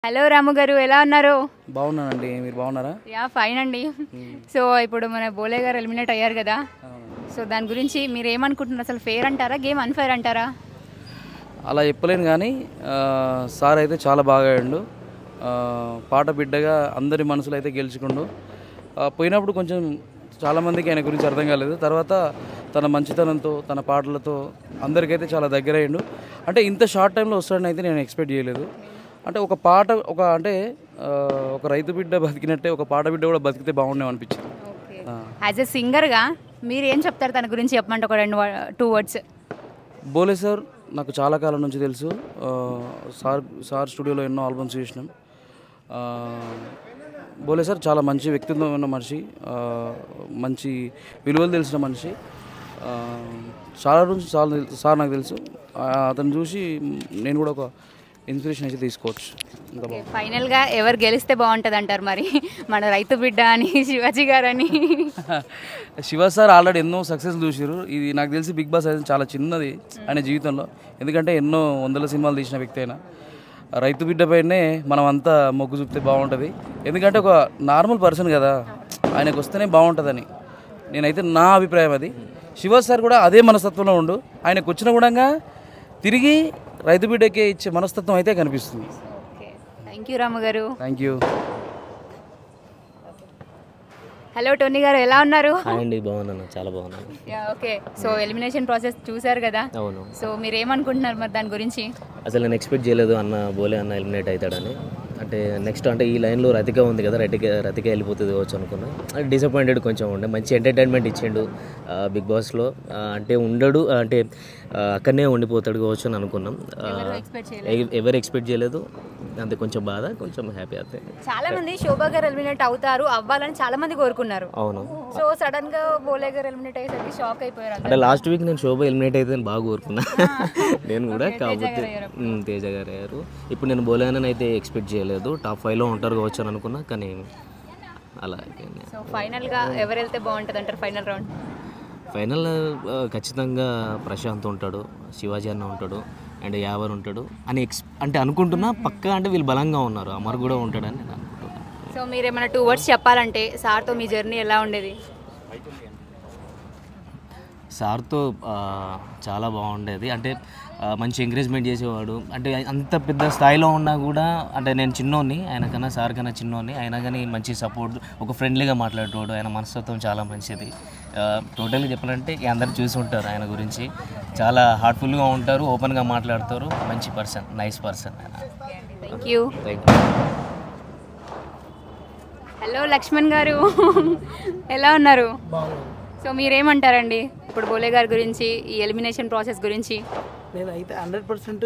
Hello రాము గారు ఎలా ఉన్నారు బాగున్నానండి మీరు బాగున్నారా యా ఫైన్ అండి సో ఇప్పుడు మన బోలే గారు ఎలిమినేట్ అయ్యారు కదా సో దాని గురించి మీరు ఏమనుకుంటున్నారు అసలు ఫేర్ అంటారా గేమ్ అన్ఫేర్ అంటారా అలా చెప్పలేను కానీ ఆ, సార్ అయితే చాలా బాగా ఆడిండు ఆ, పాట బిడ్డగా అందరి మనసులో అయితే గెలుచుకుండు ఆ, పోయినప్పుడు కొంచెం చాలామందికి ఆయన గురించి అర్థం కాలేదు తర్వాత తన మంచితనంతో తన పాటలతో అందరికైతే చాలా దగ్గర అయ్యిండు అంటే ఇంత షార్ట్ టైంలో వస్తాడని అయితే నేను ఎక్స్పెక్ట్ చేయలేదు అంటే ఒక పాట ఒక అంటే ఆ, ఒక రైతు బిడ్డ బతికినట్టే ఒక పాట బిడ్డ కూడా బతికితే బాగుండేమో అనిపించింది ఆ. యాజ్ ఎ సింగర్గా మీరు ఏం చెప్తారు తన గురించి చెప్పమంటే ఒక రెండు టూ వర్డ్స్ బోలే సార్ నాకు చాలా కాలం నుంచి తెలుసు ఆ, సార్ సార్ స్టూడియోలో ఎన్నో ఆల్బమ్స్ చేసినాం ఆ, బోలే సార్ చాలా మంచి వ్యక్తిత్వం ఉన్న మనిషి ఆ, మంచి విలువలు తెలిసిన మనిషి ఆ, చాలా రోజు చాలా తెలు- సార్ నాకు తెలుసు ఆ, అతను చూసి నేను కూడా ఒక ఇన్స్పిరేషన్ అయితే తీసుకోవచ్చు ఇంకా బాగుంది. ఫైనల్గా ఎవరు గెలిస్తే బాగుంటుంది అంటారు మరి మన రైతు బిడ్డ అని శివాజీ గారు అని శివ సార్ ఆల్రెడీ ఎన్నో సక్సెస్ చూసారు ఇది నాకు తెలిసి బిగ్ బాస్ అయితే చాలా చిన్నది ఆయన జీవితంలో ఎందుకంటే ఎన్నో వందల సినిమాలు తీసిన వ్యక్తి అయినా రైతు బిడ్డ పైనే మనం అంతా మొగ్గు చూపితే బాగుంటుంది ఎందుకంటే ఒక నార్మల్ పర్సన్ కదా ఆయనకు వస్తేనే బాగుంటుందని నేనైతే నా అభిప్రాయం అది శివ సార్ కూడా అదే మనస్తత్వంలో ఉండు ఆయనకు వచ్చిన కూడా తిరిగి రైతు బిడ్డకే ఇచ్చే మనస్తత్వం అయితే కనిపిస్తుంది థ్యాంక్ యూ రాము గారు థ్యాంక్ యూ హలో టోనీ గారు ఎలా ఉన్నారు హాయ్ అండి బాగున్నాను చాలా బాగున్నాను ఓకే సో ఎలిమినేషన్ ప్రాసెస్ చూసారు కదా అవును సో మీరు ఏమనుకుంటున్నారు మరి దాని గురించి అసలు నేను ఎక్స్పెక్ట్ చేయలేదు అన్న బోలే అన్న ఎలిమినేట్ అవుతాడని అంటే నెక్స్ట్ అంటే ఈ లైన్లో రతిక ఉంది కదా రతిక రతిక వెళ్ళిపోతుంది కావచ్చు అనుకున్నా అంటే డిసప్పాయింటెడ్ కొంచెం ఉండే మంచి ఎంటర్టైన్మెంట్ ఇచ్చిండు ఆ, బిగ్ బాస్లో ఆ, అంటే ఉండడు అంటే ఆ, అక్కడనే ఉండిపోతాడు కావచ్చు అని అనుకున్నాం ఆ, ఎక్స్పెక్ట్ ఎవ- ఎవరు ఎక్స్పెక్ట్ చేయలేదు అంతే కొంచెం బాధ కొంచెం హ్యాపీ అంతే చాలా మంది శోభా గారు ఎలిమినేట్ అవుతారు అవ్వాలని చాలా మంది కోరుకున్నారు అవును సో సడన్ గా బోలే గారు ఎలిమినేట్ అయ్యేసరికి షాక్ అయిపోయారు అందరూ. అంటే లాస్ట్ వీక్ నేను శోభ ఎలిమినేట్ అయితే బాగా కోరుకున్నా నేను కూడా కాకపోతే ఉమ్, తేజ గారు అయ్యారు ఇప్పుడు నేను బోలేనని అయితే ఎక్స్పెక్ట్ చేయలేదు టాప్ ఫైవ్లో ఉంటారు కావచ్చు అని అనుకున్నా కానీ అలా అయిపోయింది సో ఫైనల్ గా ఎవరు వెళ్తే బాగుంటది అంటారు ఫైనల్ రౌండ్ ఫైనల్ ఆ, ఖచ్చితంగా ప్రశాంత్ ఉంటాడు శివాజీ అన్న ఉంటాడు అండ్ యావర్ ఉంటాడు అని ఎక్స్ అంటే అనుకుంటున్నా పక్కా అంటే వీళ్ళు బలంగా ఉన్నారు అమర్ కూడా ఉంటాడని నేను అనుకుంటున్నాను సో మీరు ఏమైనా టూ వర్డ్స్ చెప్పాలంటే సార్తో మీ జర్నీ ఎలా ఉండేది సార్తో ఆ, చాలా బాగుండేది అంటే ఆ, మంచి ఎంకరేజ్మెంట్ చేసేవాడు అంటే అంత పెద్ద స్థాయిలో ఉన్నా కూడా అంటే నేను చిన్నోని ఆయన కన్నా సార్ కన్నా చిన్నోని అయినా కానీ మంచి సపోర్ట్ ఒక ఫ్రెండ్లీగా మాట్లాడేవాడు ఆయన మనస్తత్వం చాలా మంచిది టోటల్గా చెప్పాలంటే ఇక అందరు చూసి ఉంటారు ఆయన గురించి చాలా హార్ట్ఫుల్గా ఉంటారు ఓపెన్గా మాట్లాడతారు మంచి పర్సన్ నైస్ పర్సన్ ఆయన thank you thank you hello Lakshman గారు ఎలా ఉన్నారు సో మీరేమంటారండి ఇప్పుడు బోలే గారి గురించి ఈ ఎలిమినేషన్ ప్రాసెస్ గురించి నేను అయితే హండ్రెడ్ పర్సెంట్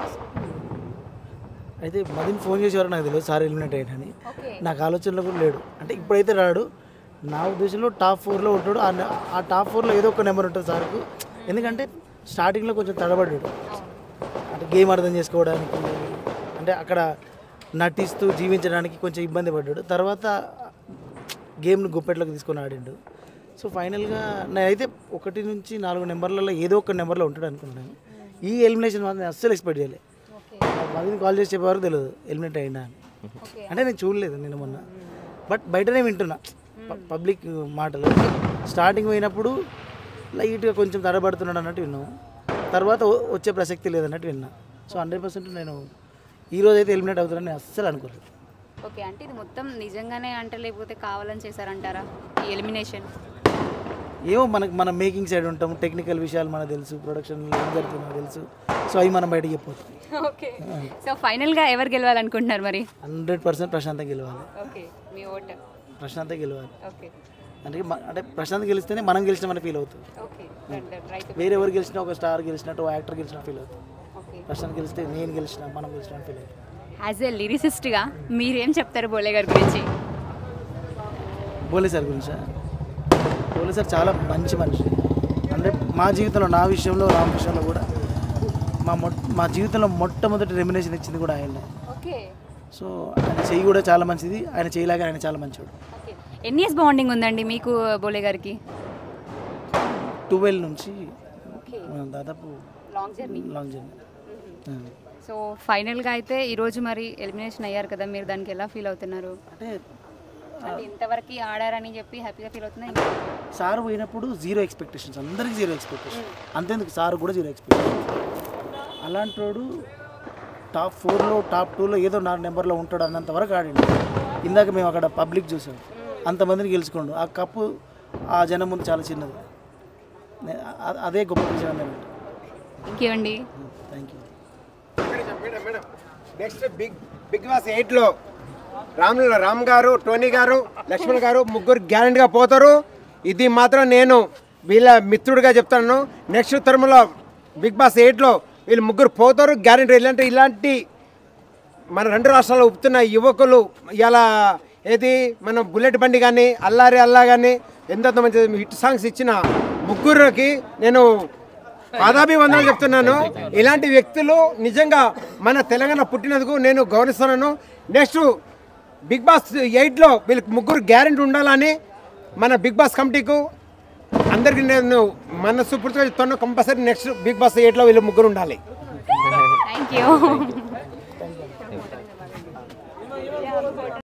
అయితే మదిని ఫోన్ చేసేవారు నాకు తెలియదు సార్ ఎలిమినేట్ అయ్యాడని నాకు ఆలోచనలో కూడా లేడు అంటే ఇప్పుడైతే రాడు నా ఉద్దేశంలో టాప్ ఫోర్లో ఉంటాడు ఆ న- ఆ టాప్ ఫోర్లో ఏదో ఒక నెంబర్ ఉంటుంది సార్కు ఎందుకంటే స్టార్టింగ్లో కొంచెం తడబడ్డాడు అంటే గేమ్ అర్థం చేసుకోవడానికి అంటే అక్కడ నటిస్తూ జీవించడానికి కొంచెం ఇబ్బంది పడ్డాడు తర్వాత గేమ్ను గుప్పెట్లోకి తీసుకొని ఆడిండు సో ఫైనల్గా నేనైతే ఒకటి నుంచి నాలుగు నెంబర్లలో ఏదో ఒక నెంబర్లో ఉంటాడు అనుకున్నాను ఈ ఎలిమినేషన్ మాత్రం నేను అస్సలు ఎక్స్పెక్ట్ చేయలేదు మదిని కాల్ చేసి చెప్పేవారు తెలియదు ఎలిమినేట్ అయినా అని అంటే నేను చూడలేదు నేను మొన్న బట్ బయటనే వింటున్నా ప- పబ్లిక్ మాటలు స్టార్టింగ్ పోయినప్పుడు లైట్గా కొంచెం తడబడుతున్నాడు అన్నట్టు విన్నాము తర్వాత వ- వచ్చే ప్రసక్తి లేదన్నట్టు విన్నా సో హండ్రెడ్ పర్సెంట్ నేను ఈ రోజు అయితే ఎలిమినేట్ అవుతానని నేను అస్సలు అనుకోలేదు ఓకే అంటే ఇది మొత్తం నిజంగానే అంటే లేకపోతే కావాలని చేశారంటారా ఈ ఎలిమినేషన్ ఏమో మనకు మన మేకింగ్ సైడ్ ఉంటాం టెక్నికల్ విషయాలు మనకు తెలుసు ప్రొడక్షన్లో ఏం జరుగుతుందో తెలుసు సో అవి మనం బయటకి చెప్పొచ్చు ఓకే సో ఫైనల్గా ఎవరు గెలవాలనుకుంటున్నారు మరి హండ్రెడ్ పర్సెంట్ ప్రశాంత్ గెలవాలి ఓకే మీ ఓట్ ప్రశాంత్ గెలవాలి ఓకే అంటే మ- అంటే ప్రశాంత్ గెలిస్తేనే మనం గెలిచినామని ఫీల్ అవుతుంది ఓకే రైట్ వేరే ఎవరు గెలిచినా ఒక స్టార్ గెలిచినట్టు ఒక యాక్టర్ గెలిచిన ఫీల్ అవుతుంది ఓకే ప్రశాంత్ గెలిస్తే నేను గెలిచిన మనం గెలిచిన ఫీల్ అవుతుంది యాజ్ ఎ లిరిసిస్ట్గా మీరేం చెప్తారు బోలే గారి గురించి బోలే సార్ గురించా బోలే సార్ చాలా మంచి మనిషి అంటే మా జీవితంలో నా విషయంలో రామ్ విషయంలో కూడా మా మొ మా జీవితంలో మొట్టమొదటి రెమినేషన్ ఇచ్చింది కూడా ఆయన ఓకే సో ఆయన చెయ్యి కూడా చాలా మంచిది ఆయన చేయలాగా ఆయన చాలా మంచివాడు ఓకే ఎన్ని ఇయర్స్ బాండింగ్ ఉందండి మీకు బోలే గారికి ట్వెల్వ్ నుంచి ఆ, దాదాపు long journey long journey so ఫైనల్గా అయితే ఈరోజు మరి ఎలిమినేషన్ అయ్యారు కదా మీరు దానికి ఎలా ఫీల్ అవుతున్నారు అంటే అంటే ఇంతవరకు ఆడారని చెప్పి హ్యాపీగా ఫీల్ అవుతున్నా ఇంకా సార్ పోయినప్పుడు జీరో ఎక్స్పెక్టేషన్స్ అందరికి జీరో ఎక్స్పెక్టేషన్ అంతేందుకు సార్ కూడా జీరో ఎక్స్పెక్టేషన్స్ అలాంటి వాడు టాప్ ఫోర్లో టాప్ టూలో ఏదో నా నెంబర్లో ఉంటాడు అన్నంత వరకు ఆడిండు ఇందాక మేము అక్కడ పబ్లిక్ చూసాం అంతమందిని గెలుచుకోండు ఆ కప్పు ఆ జనం ముందు చాలా చిన్నది నే- అ- అదే గొప్ప విషయం నేను ఇంకే అండి thank you next big big boss ఎయిట్లో రామ్ రామ్ గారు టోనీ గారు లక్ష్మణ్ గారు ముగ్గురు గ్యారెంటీగా పోతారు ఇది మాత్రం నేను వీళ్ళ మిత్రుడిగా చెప్తాను నెక్స్ట్ తరములో బిగ్ బాస్ ఎయిట్లో వీళ్ళు ముగ్గురు పోతారు గ్యారెంటీ ఇలాంటి ఇలాంటి మన రెండు రాష్ట్రాల్లో ఉప్పుతున్న యువకులు ఇలా ఏది మన బుల్లెట్ బండి కానీ అల్లారి అల్లా కానీ ఎంత మంచి హిట్ సాంగ్స్ ఇచ్చిన ముగ్గురికి నేను పాదాభివందనలు చెప్తున్నాను ఇలాంటి వ్యక్తులు నిజంగా మన తెలంగాణ పుట్టినందుకు నేను గౌరవిస్తున్నాను నెక్స్ట్ బిగ్ బాస్ ఎయిట్లో వీళ్ళకి ముగ్గురు గ్యారెంటీ ఉండాలని మన బిగ్ బాస్ కమిటీకు అందరికీ నేను మనస్సు పూర్తిగా చెప్తాను కంపల్సరీ నెక్స్ట్ బిగ్ బాస్ ఎయిట్లో వీళ్ళు ముగ్గురు ఉండాలి థ్యాంక్ యూ